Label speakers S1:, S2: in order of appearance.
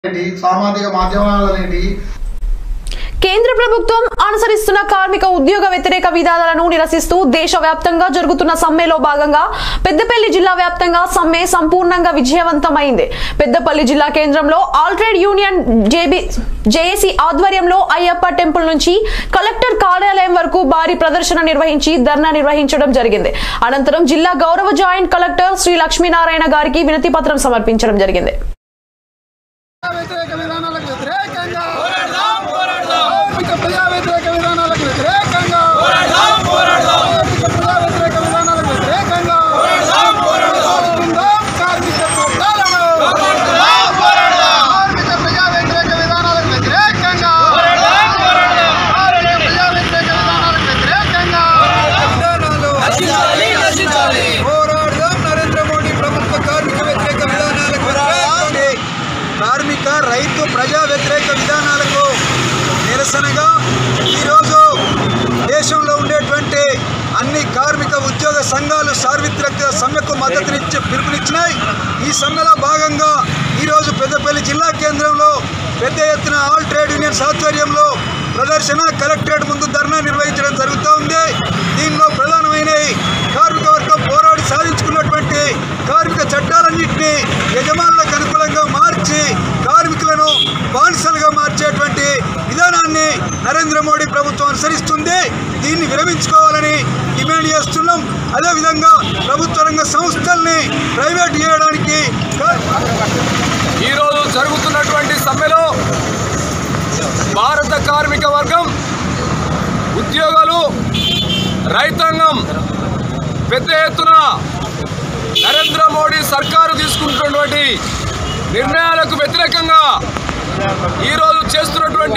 S1: ఏంటి సామాజిక మాధ్యమాలనేటి
S2: కేంద్ర ప్రభుత్వం అనుసరిస్తున్న కార్మిక ఉద్యోగ వ్యతిరేక విధానాలను నిరసిస్తూ దేశవ్యాప్తంగా జరుగుతున్న సమ్మెలో భాగంగా పెద్దపల్లి జిల్లా వ్యాప్తంగా సమ్మె సంపూర్ణంగా విజయవంతమైంది పెద్దపల్లి జిల్లా కేంద్రంలో ఆల్ట్రేడ్ యూనియన్ జేబీ జేఏసీ ఆధ్వర్యంలో అయ్యప్ప టెంపుల్ నుంచి కలెక్టర్ కార్యాలయం వరకు భారీ ప్రదర్శన నిర్వహించి ధర్నా నిర్వహించడం జరిగింది అనంతరం జిల్లా గౌరవ జాయింట్ కలెక్టర్ శ్రీ లక్ష్మీనారాయణ గారికి వినతి పత్రం సమర్పించడం జరిగింది
S3: వ్యతిరేక విధానాలకు వ్యతిరేకంగా కార్మిక ప్రజా వ్యతిరేక విధానాలకు వ్యతిరేకంగా కార్మిక ప్రజా వ్యతిరేక విధానాలకు వ్యతిరేకంగా పోరాడుకుందాం కార్మిక చట్టాలను కార్మిక ప్రజా వ్యతిరేక విధానాలకు వ్యతిరేకంగా కార్మిక ప్రజా వ్యతిరేక విధానాలకు వ్యతిరేకంగా
S4: పోరాడదాం నరేంద్ర మోడీ ప్రభుత్వ కార్మిక వ్యతిరేక విధానాలకు వ్యతిరేకంగా కార్మిక రైతు ప్రజా వ్యతిరేక విధానాలకు నిరసనగా ఈరోజు దేశంలో ఉండేటువంటి అన్ని కార్మిక ఉద్యోగ సంఘాలు సార్వత్రిక సమ్మెకు మద్దతునిచ్చి పిలుపునిచ్చినాయి ఈ సమ్మెలో భాగంగా ఈరోజు పెద్దపల్లి జిల్లా కేంద్రంలో పెద్ద ఎత్తున ఆల్ ట్రేడ్ యూనియన్స్ ఆధ్వర్యంలో ప్రదర్శన కలెక్టరేట్ ముందు ధర్నా నిర్వహించడం జరుగుతూ ఉంది దీనిలో ప్రధానమైన కార్మిక వర్గం పోరాడి సాధించుకున్నటువంటి కార్మిక చట్టాలన్నింటినీ యజమానులకు అనుకూలంగా మార్చి కార్మికులను బానిసలుగా మార్చేటువంటి విధానాన్ని నరేంద్ర మోడీ ప్రభుత్వం అనుసరిస్తుంది దీన్ని విరమించుకోవాలని డిమాండ్ చేస్తున్నాం అదేవిధంగా ప్రభుత్వ రంగ సంస్థల్ని ప్రైవేట్ చేయడానికి కా-
S5: ఈరోజు జరుగుతున్నటువంటి సమ్మెలో భారత కార్మిక వర్గం ఉద్యోగులు రైతాంగం పెద్ద ఎత్తున నరేంద్ర మోడీ సర్కారు తీసుకుంటున్నటువంటి నిర్ణయాలకు వ్యతిరేకంగా ఈరోజు చేస్తున్నటువంటి